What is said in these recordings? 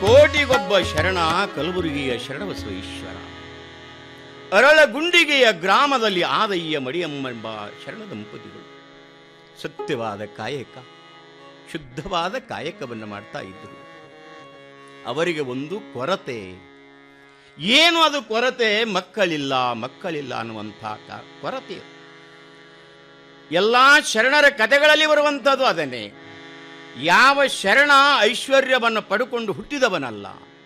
ಕೋಟಿಗೊಬ್ಬ ಶರಣ ಕಲಬುರಗಿಯ ಶರಣಬಸವೇಶ್ವರ ಅರಳಗುಂಡಿಗೆಯ ಗ್ರಾಮದಲ್ಲಿ ಆದಯ್ಯ ಮಡಿಯಮ್ಮೆಂಬ ಶರಣ ದಂಪತಿಗಳು ಸತ್ಯವಾದ ಕಾಯಕ ಶುದ್ಧವಾದ ಕಾಯಕವನ್ನು ಮಾಡ್ತಾ ಇದ್ದರು ಅವರಿಗೆ ಒಂದು ಕೊರತೆ ಏನು ಅದು ಕೊರತೆ ಮಕ್ಕಳಿಲ್ಲ ಮಕ್ಕಳಿಲ್ಲ ಅನ್ನುವಂಥ ಕ- ಕೊರತೆ ಎಲ್ಲ ಶರಣರ ಕಥೆಗಳಲ್ಲಿ ಬರುವಂಥದ್ದು ಅದನ್ನೇ ಯಾವ ಶರಣ ಐಶ್ವರ್ಯವನ್ನು ಪಡ್ಕೊಂಡು ಹುಟ್ಟಿದವನಲ್ಲ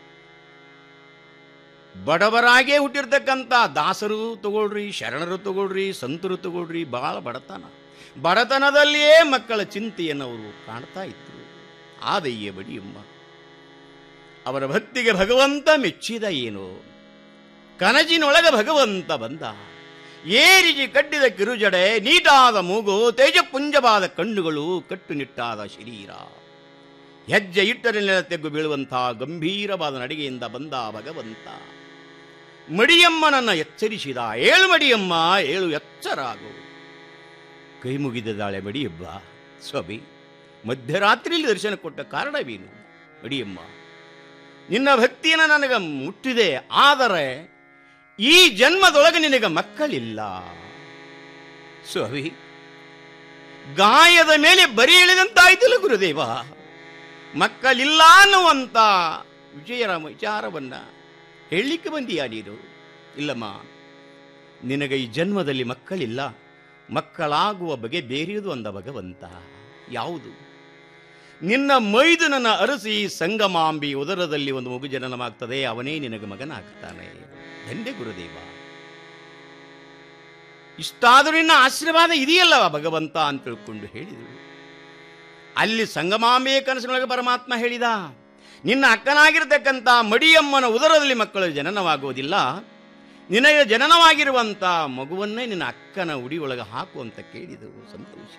ಬಡವರಾಗೇ ಹುಟ್ಟಿರ್ತಕ್ಕಂಥ ದಾಸರು ತಗೊಳ್ರಿ ಶರಣರು ತಗೊಳ್ರಿ ಸಂತರು ತಗೊಳ್ರಿ ಬಹಳ ಬಡತನ ಬಡತನದಲ್ಲಿಯೇ ಮಕ್ಕಳ ಚಿಂತೆಯನ್ನು ಅವರು ಕಾಣ್ತಾ ಇದ್ರು ಆದಯ್ಯ ಬಡಿಯಮ್ಮ ಅವರ ಭಕ್ತಿಗೆ ಭಗವಂತ ಮೆಚ್ಚಿದ ಏನು ಕನಜಿನೊಳಗ ಭಗವಂತ ಬಂದ ಏರಿಜಿ ಕಟ್ಟಿದ ಕಿರುಜಡೆ ನೀಟಾದ ಮೂಗು ತೇಜಪುಂಜವಾದ ಕಣ್ಣುಗಳು ಕಟ್ಟುನಿಟ್ಟಾದ ಶರೀರ ಹೆಜ್ಜೆ ಇಟ್ಟರೆ ನೆಲ ತೆಗ್ಗು ಬೀಳುವಂಥ ಗಂಭೀರವಾದ ನಡಿಗೆಯಿಂದ ಬಂದ ಭಗವಂತ ಮಡಿಯಮ್ಮನನ್ನ ಎಚ್ಚರಿಸಿದ ಏಳು ಮಡಿಯಮ್ಮ ಏಳು ಎಚ್ಚರಾಗು ಕೈ ಮುಗಿದಿದ್ದಾಳೆ ಮಡಿಯಬ್ಬ ಸ್ವಾಮಿ ಮಧ್ಯರಾತ್ರಿಯಲ್ಲಿ ದರ್ಶನ ಕೊಟ್ಟ ಕಾರಣವೇನು ಮಡಿಯಮ್ಮ ನಿನ್ನ ಭಕ್ತಿಯನ್ನು ನನಗೆ ಮುಟ್ಟಿದೆ ಆದರೆ ಈ ಜನ್ಮದೊಳಗೆ ನಿನಗೆ ಮಕ್ಕಳಿಲ್ಲ ಸ್ವಾಮಿ ಗಾಯದ ಮೇಲೆ ಬರಿ ಎಳೆದಂತಾಯ್ತಲ್ಲ ಗುರುದೇವ ಮಕ್ಕಳಿಲ್ಲ ಅನ್ನುವಂತ ವಿಜಯರ ವಿಚಾರವನ್ನ ಹೇಳಲಿಕ್ಕೆ ಬಂದೀಯ ನೀನು ಇಲ್ಲಮ್ಮ ನಿನಗೆ ಈ ಜನ್ಮದಲ್ಲಿ ಮಕ್ಕಳಿಲ್ಲ ಮಕ್ಕಳಾಗುವ ಬಗೆ ಬೇರೆಯದು ಅಂದ ಭಗವಂತ ಯಾವುದು ನಿನ್ನ ಮೈದುನನ ಅರಸಿ ಸಂಗಮಾಂಬಿ ಉದರದಲ್ಲಿ ಒಂದು ಮಗು ಜನನವಾಗ್ತದೆ ಅವನೇ ನಿನಗೆ ಮಗನಾಗ್ತಾನೆ ಧನ್ಯ ಗುರುದೇವ ಇಷ್ಟಾದರೂ ನಿನ್ನ ಆಶೀರ್ವಾದ ಇದೆಯಲ್ಲವ ಭಗವಂತ ಅಂತ ತಿಳ್ಕೊಂಡು ಹೇಳಿದರು ಅಲ್ಲಿ ಸಂಗಮಾಂಬೆಯ ಕನಸಿನೊಳಗೆ ಪರಮಾತ್ಮ ಹೇಳಿದ ನಿನ್ನ ಅಕ್ಕನಾಗಿರ್ತಕ್ಕಂಥ ಮಡಿಯಮ್ಮನ ಉದರದಲ್ಲಿ ಮಕ್ಕಳು ಜನನವಾಗುವುದಿಲ್ಲ ನಿನಗೆ ಜನನವಾಗಿರುವಂಥ ಮಗುವನ್ನೇ ನಿನ್ನ ಅಕ್ಕನ ಉಡಿಯೊಳಗೆ ಹಾಕು ಅಂತ ಕೇಳಿದರು ಸಂತೋಷ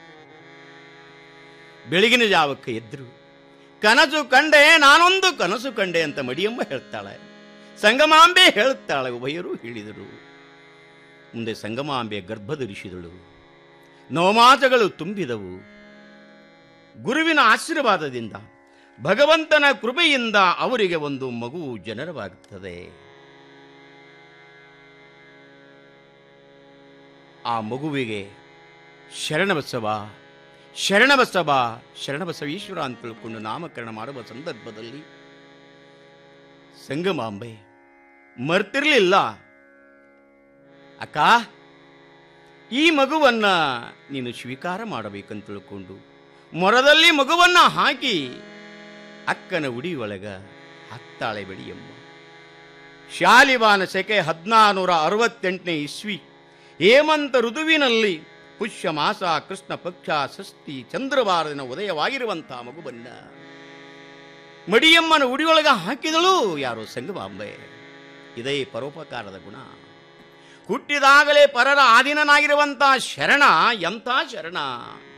ಬೆಳಗಿನ ಜಾವಕ್ಕೆ ಎದ್ರು ಕನಸು ಕಂಡೆ ನಾನೊಂದು ಕನಸು ಕಂಡೆ ಅಂತ ಮಡಿಯಮ್ಮ ಹೇಳ್ತಾಳೆ ಸಂಗಮಾಂಬೆ ಹೇಳುತ್ತಾಳೆ ಉಭಯರು ಹೇಳಿದರು ಮುಂದೆ ಸಂಗಮಾಂಬೆ ಗರ್ಭ ಧರಿಸಿದಳು ನವಮಾಸಗಳು ತುಂಬಿದವು ಗುರುವಿನ ಆಶೀರ್ವಾದದಿಂದ ಭಗವಂತನ ಕೃಪೆಯಿಂದ ಅವರಿಗೆ ಒಂದು ಮಗು ಜನನವಾಗುತ್ತದೆ ಆ ಮಗುವಿಗೆ ಶರಣಬಸವ ಶರಣಬಸವ ಶರಣಬಸವೇಶ್ವರ ಅಂತ ತಿಳ್ಕೊಂಡು ನಾಮಕರಣ ಮಾಡುವ ಸಂದರ್ಭದಲ್ಲಿ ಸಂಗಮಾಂಬೆ ಮರ್ತಿರ್ಲಿಲ್ಲ ಅಕ್ಕ ಈ ಮಗುವನ್ನ ನೀನು ಸ್ವೀಕಾರ ಮಾಡಬೇಕಂತ ತಿಳ್ಕೊಂಡು ಮೊರದಲ್ಲಿ ಮಗುವನ್ನ ಹಾಕಿ ಅಕ್ಕನ ಉಡಿಯೊಳಗ ಹತ್ತಾಳೆ ಬೆಡಿಯಮ್ಮ ಶಾಲಿವಾನ ಸೆಕೆ ಹದಿನಾನೂರ ಅರವತ್ತೆಂಟನೇ ಇಸ್ವಿ ಹೇಮಂತ ಋತುವಿನಲ್ಲಿ ಪುಷ್ಯ ಮಾಸ ಕೃಷ್ಣ ಪಕ್ಷ ಷಷ್ಠಿ ಚಂದ್ರವಾರದಿನ ಉದಯವಾಗಿರುವಂತಹ ಮಗುವನ್ನ ಮಡಿಯಮ್ಮನ ಉಡಿಯೊಳಗ ಹಾಕಿದಳು ಯಾರು ಸಂಗಮಾಂಬೆ ಇದೇ ಪರೋಪಕಾರದ ಗುಣ ಹುಟ್ಟಿದಾಗಲೇ ಪರರ ಆಧೀನನಾಗಿರುವಂತಹ ಶರಣ ಎಂಥ ಶರಣ